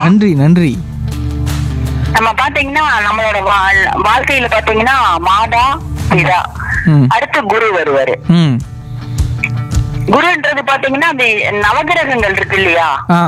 நன்றி நன்றி நம்ம பாத்தீங்கன்னா நம்மளோட வாழ்- வாழ்க்கையில பாத்தீங்கன்னா மாதா பிதா ம் அடுத்து குரு வருவாரு ம் குருன்றது பாத்தீங்கன்னா அந்த நவகிரகங்கள் இருக்கு இல்லையா ஆ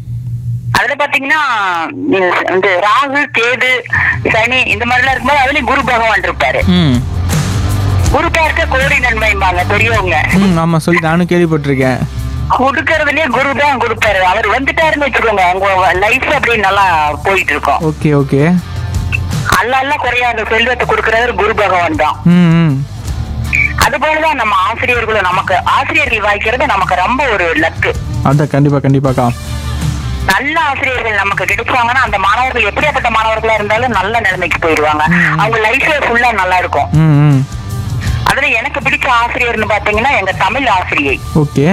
அதுல பாத்தீங்கன்னா உம், இந்த ராகு கேது சனி இந்த மாதிரி எல்லாம் இருக்கும்போது அதுலயும் குரு பகவான் இருப்பாரு ம் குரு பார்க்க கோடி நன்மைம்பாங்க பெரியவங்க ம் ஆமாம் சொல்லி நானும் கேள்விப்பட்டிருக்கேன் கொடுக்கறதுலயே குரு தான் கொடுப்பாரு அவர் வந்துட்டாருன்னு வச்சுக்கோங்க உங்க லைஃப் அப்படியே நல்லா போயிட்டு இருக்கும் ஓகே ஓகே அல்ல அல்ல குறையாத செல்வத்தை கொடுக்கறவர் குரு பகவான் தான் ம் ம் அது போலதான் நம்ம ஆசிரியர்களும் நமக்கு ஆசிரியர்கள் வாய்க்கிறது நமக்கு ரொம்ப ஒரு லக்கு அதான் கண்டிப்பாக கண்டிப்பாக்கா நல்ல ஆசிரியர்கள் நமக்கு கிடைச்சாங்கன்னா அந்த மாணவர்கள் எப்படியாப்பட்ட மாணவர்களா இருந்தாலும் நல்ல நிலைமைக்கு போயிடுவாங்க அவங்க லைஃப்ல ஃபுல்லா நல்லா இருக்கும் ம் ம் அதுல எனக்கு பிடிச்ச ஆசிரியர்னு பாத்தீங்கன்னா எங்க தமிழ் ஆசிரியை ஓகே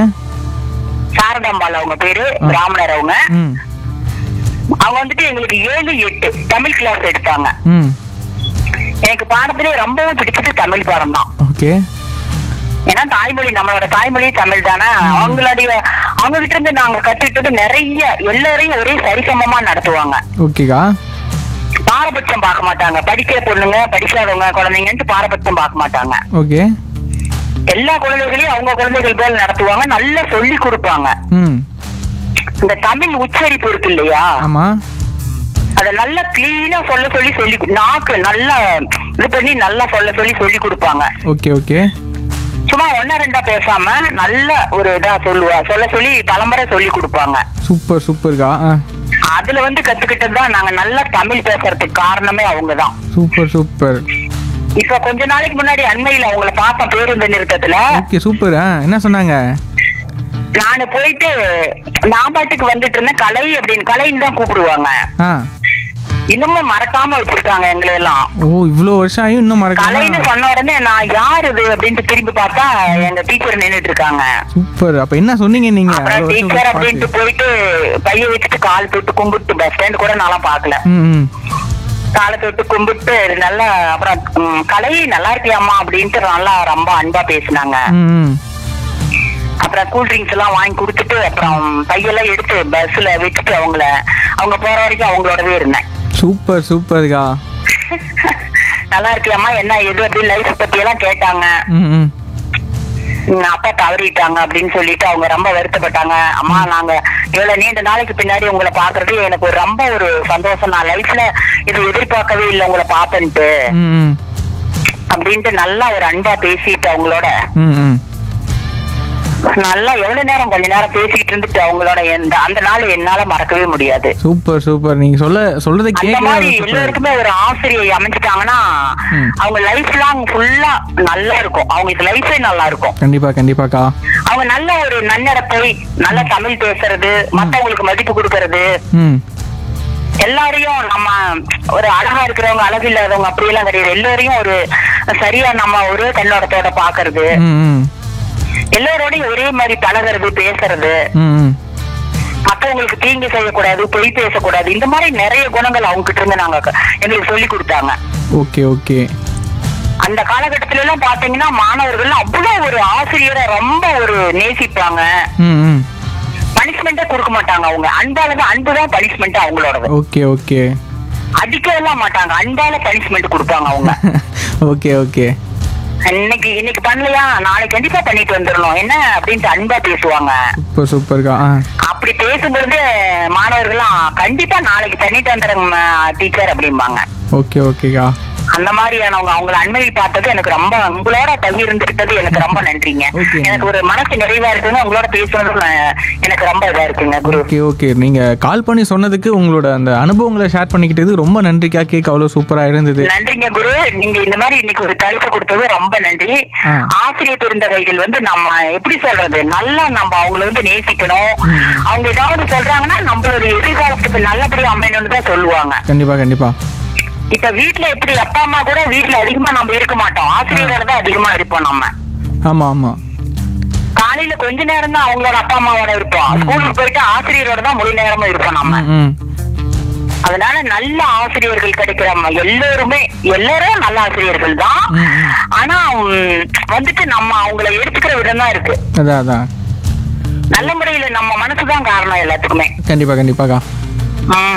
சாரதாம்பாள் அவங்க பேரு பிராமணர் அவங்க ம் அவங்க வந்துட்டு எங்களுக்கு ஏழு எட்டு தமிழ் கிளாஸ் எடுத்தாங்க ம் எனக்கு பாடத்திலே ரொம்பவும் பிடிச்சது தமிழ் பாடம் தான் ஓகே ஏன்னா தாய்மொழி நம்மளோட தாய்மொழி தமிழ் தானே அவங்களுடைய அவங்க கிட்ட இருந்து நாங்க கத்துக்கிட்டது நிறைய எல்லாரையும் ஒரே சரிசமமா நடத்துவாங்க ஓகேக்கா பாரபட்சம் பார்க்க மாட்டாங்க படிக்கிற பொண்ணுங்க படிக்காதவங்க குழந்தைங்கன்ட்டு பாரபட்சம் பார்க்க மாட்டாங்க ஓகே எல்லா குழந்தைகளையும் அவங்க குழந்தைகள் போல நடத்துவாங்க நல்லா சொல்லி கொடுப்பாங்க ம் இந்த தமிழ் உச்சரிப்பு இருக்கு இல்லையா ஆமாம் அத நல்லா கிளீனா சொல்ல சொல்லி சொல்லி நாக்கு நல்லா இது பண்ணி நல்லா சொல்ல சொல்லி சொல்லி கொடுப்பாங்க ஓகே ஓகே சும்மா ஒன்னா ரெண்டா பேசாம நல்ல ஒரு இதா சொல்லுவா சொல்ல சொல்லி பலமுறை சொல்லி கொடுப்பாங்க சூப்பர் சூப்பர்க்கா ஆ அதுல வந்து கத்துக்கிட்டது தான் நாங்க நல்லா தமிழ் பேசுறதுக்கு காரணமே அவங்கதான் சூப்பர் சூப்பர் இப்ப கொஞ்ச நாளைக்கு முன்னாடி அண்மையில அவங்கள பார்த்தேன் பேருந்து நிறுத்தத்துல ஓகே சூப்பர் ஆ என்ன சொன்னாங்க நானு போயிட்டு நான் பாட்டுக்கு வந்துட்டு இருந்தேன் கலை அப்படின்னு கலைன்னு தான் கூப்பிடுவாங்க ஆ இன்னமும் மறக்காம வச்சிருக்காங்க எங்களை எல்லாம் ஓ இவ்வளோ வருஷம் ஆகியும் இன்னும் கலைன்னு மறக்காம சொன்ன உடனே நான் யார் இது அப்படின்ட்டு திரும்பி பார்த்தா எங்க டீச்சர் நின்னுட்டு இருக்காங்க சூப்பர் அப்போ என்ன சொன்னீங்க நீங்கள் அப்புறம் டீச்சர் அப்படின்ட்டு போயிட்டு பைய வச்சுட்டு கால் தொட்டு கும்பிட்டு பஸ் ஸ்டாண்ட் கூட நான்லாம் பாக்கல ம் ம் காலை தொட்டு கும்பிட்டு நல்லா அப்புறம் ம், கலை நல்லா இருக்கியாமா அப்படின்ட்டு நல்லா ரொம்ப அன்பா பேசினாங்க ம் ம் அப்புறம் கூல் ட்ரிங்க்ஸ் எல்லாம் வாங்கி கொடுத்துட்டு அப்புறம் பையெல்லாம் எடுத்து பஸ்ல விட்டுட்டு அவங்கள அவங்க போற வரைக்கும் அவங்களோடவே இருந்தேன் சூப்பர் சூப்பர்க்கா நல்லா இருக்கியாமா என்ன எது அப்படி லைஃப் பத்தி எல்லாம் கேட்டாங்க ம் ம் உம், அப்பா தவறிட்டாங்க அப்படின்னு சொல்லிட்டு அவங்க ரொம்ப வருத்தப்பட்டாங்க அம்மா நாங்க இவ்வளவு நீண்ட நாளைக்கு பின்னாடி உங்களை பாக்குறது எனக்கு ஒரு ரொம்ப ஒரு சந்தோஷம் நான் லைஃப்ல இது எதிர்பார்க்கவே இல்லை உங்களை பார்த்தேன்ட்டு ம் ம் அப்படின்ட்டு நல்லா ஒரு அன்பா பேசிட்டு அவங்களோட ம் ம் நல்லா எவ்வளவு நேரம் கொஞ்ச நேரம் பேசிட்டு இருந்துட்டு அவங்களோட எந்த அந்த நாள் என்னால மறக்கவே முடியாது சூப்பர் சூப்பர் நீங்க சொல்ல சொல்றதை அந்த கேட்கவே மாதிரி சூப்பர் எல்லாருக்குமே ஒரு ஆசிரியை அமைச்சிட்டாங்கன்னா ம். அவங்க லைஃப் லாங் ஃபுல்லா நல்லா இருக்கும் அவங்களுக்கு லைஃபே நல்லா இருக்கும் கண்டிப்பா கண்டிப்பாக்கா அவங்க நல்ல ஒரு நன்னடத்தை நல்ல தமிழ் பேசுறது மத்தவங்களுக்கு மதிப்பு கொடுக்கறது ம் எல்லாரையும் நம்ம ஒரு அழகா இருக்கிறவங்க அழகு இல்லாதவங்க அப்படியெல்லாம் கிடையாது எல்லாரையும் ஒரு சரியா நம்ம ஒரு கண்ணோட்டத்தோட பாக்குறது ம் ம் எல்லாரோடையும் ஒரே மாதிரி பழகுறது பேசுறது ம் ம் மத்தவங்களுக்கு தீங்கு செய்யக்கூடாது பொய் பேசக்கூடாது இந்த மாதிரி நிறைய குணங்கள் அவங்க கிட்ட இருந்து நாங்க க- எங்களுக்கு சொல்லி கொடுத்தாங்க ஓகே ஓகே அந்த காலகட்டத்துல எல்லாம் பாத்தீங்கன்னா மாணவர்கள் அவ்வளவு ஒரு ஆசிரியரை ரொம்ப ஒரு நேசிப்பாங்க ம் ம் பனிஷ்மெண்டே கொடுக்க மாட்டாங்க அவங்க அன்பாலதான் அன்புதான் பனிஷ்மெண்ட் அவங்களோடது ஓகே ஓகே அடிக்கலாம் மாட்டாங்க அன்பால பனிஷ்மெண்ட் கொடுப்பாங்க அவங்க ஓகே ஓகே இன்னைக்கு இன்னைக்கு பண்ணலையா நாளைக்கு கண்டிப்பா பண்ணிட்டு வந்துடணும் என்ன அப்படின்ட்டு அன்பா பேசுவாங்க சூப்பர் சூப்பர்க்கா ஆ அப்படி பேசும்பொழுது மாணவர்கள்லாம் கண்டிப்பா நாளைக்கு பண்ணிட்டு வந்துடுங்க டீச்சர் அப்படிம்பாங்க ஓகே ஓகேக்கா அந்த மாதிரியானவங்க அவங்கள அண்மையில் பார்த்தது எனக்கு ரொம்ப உங்களோட பகிர்ந்துக்கிட்டது எனக்கு ரொம்ப நன்றிங்க Okay. எனக்கு ஒரு மனசு நிறைவா இருக்குங்க உங்களோட பேசுனது நான்- எனக்கு ரொம்ப இதா இருக்குங்க குரு ஓகே ஓகே நீங்க கால் பண்ணி சொன்னதுக்கு உங்களோட அந்த அனுபவங்களை ஷேர் பண்ணிக்கிட்டது ரொம்ப நன்றிக்கா கேட்க அவ்வளோ சூப்பரா இருந்தது நன்றிங்க குரு நீங்க இந்த மாதிரி இன்னைக்கு ஒரு தலைப்பு கொடுத்தது ரொம்ப நன்றி ஆ. ஆசிரியர் பெருந்தகைகள் வந்து நம்ம எப்படி சொல்றது நல்லா நம்ம அவங்கள வந்து நேசிக்கணும் அவங்க ஏதாவது சொல்றாங்கன்னா நம்மளுடைய எதிர்காலத்துக்கு நல்லபடியா அமையணும்னு தான் சொல்லுவாங்க கண்டிப்பா கண்டிப்பா இப்ப வீட்ல எப்படி அப்பா அம்மா கூட வீட்ல அதிகமா நம்ம இருக்க மாட்டோம் ஆசிரியரோட தான் அதிகமா இருப்போம் நம்ம ஆமா ஆமா காலையில கொஞ்ச நேரம் தான் அவங்களோட அப்பா அம்மாவோட இருப்போம் ஸ்கூலுக்கு போயிட்டு ஆசிரியரோட தான் முழு நேரமும் இருப்போம் நம்ம ம் ம் அதனால நல்ல ஆசிரியர்கள் கிடைக்கிறாங்க எல்லாருமே எல்லாரும் நல்ல ஆசிரியர்கள் தான் ம், ம். ஆனா உம், வந்துட்டு நம்ம அவங்கள எடுத்துக்கிற விதம் தான் இருக்கு அதான் அதான் நல்ல முறையில நம்ம மனசுதான் காரணம் எல்லாத்துக்குமே கண்டிப்பா கண்டிப்பாக்கா உம்